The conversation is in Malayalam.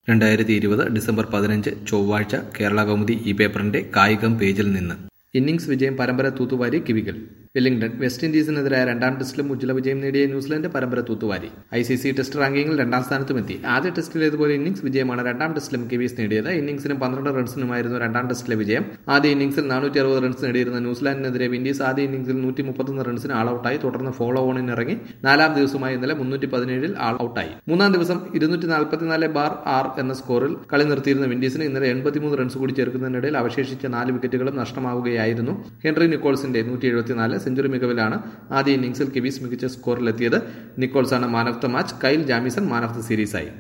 രണ്ടായിരത്തി ഇരുപത് ഡിസംബർ പതിനഞ്ച് ചൊവ്വാഴ്ച കേരള കൗമുദി ഈ പേപ്പറിന്റെ കായികം പേജിൽ നിന്ന് ഇന്നിംഗ്സ് വിജയം പരമ്പര തൂത്തുവാരി കിവികൾ വെല്ലിംഗ്ടൺ വെസ്റ്റ് ഇൻഡീസിനെതിരായ രണ്ടാം ടെസ്റ്റിലും ഉജ്ജ്വല വിജയം നേടിയ ന്യൂസിലൻഡ് പരമ്പര തൂത്തുവാരി ഐ സി സി ടെസ്റ്റ് റാങ്കിങ്ങിൽ രണ്ടാം സ്ഥാനത്തുമെത്തി ആദ്യ ടെസ്റ്റിലേതുപോലെ ഇന്നിംഗ്സ് വിജയമാണ് രണ്ടാം ടെസ്റ്റിലും കിവീസ് നേടിയത് ഇന്നിംഗ്സിനും പന്ത്രണ്ട് റൺസിനുമായിരുന്നു രണ്ടാം ടെസ്റ്റിലെ വിജയം ആദ്യ ഇന്നിംഗ്സിൽ നാനൂറ്റി അറുപത് റൺസ് നേടിയിരുന്ന ന്യൂസിലാൻഡിനെതിരെ വിൻഡീസ് ആദ്യ ഇന്നിംഗ്സിൽ നൂറ്റി മുപ്പത്തൊന്ന് റൺസിന് ആൾ ഔട്ടായി തുടർന്ന് ഫോളോ ഓണിന് ഇറങ്ങി നാലാം ദിവസമായി ഇന്നലെ മുന്നൂറ്റി പതിനേഴിൽ ആൾ ഔട്ടായി മൂന്നാം ദിവസം ഇരുന്നൂറ്റി നാൽപ്പത്തിനാല് ബാർ ആർ എന്ന സ്കോറിൽ കളി നിർത്തിയിരുന്ന വിൻഡീസിന് ഇന്നലെ എൺപത്തിമൂന്ന് റൺസ് കൂടി ചേർക്കുന്നതിനിടയിൽ അവശേഷിച്ച നാല് വിക്കറ്റുകളും നഷ്ടമാവുകയായിരുന്നു ഹെൻറി നിക്കോൾസിന്റെ നൂറ്റി എഴുപത്തിനാല് സെഞ്ചുറി മികവിലാണ് ആദ്യ ഇന്നിംഗ്സിൽ കിവീസ് മികച്ച സ്കോറിലെത്തിയത് നിക്കോൾസാണ് man of the match Kyle Jamieson man of the സീരീസായി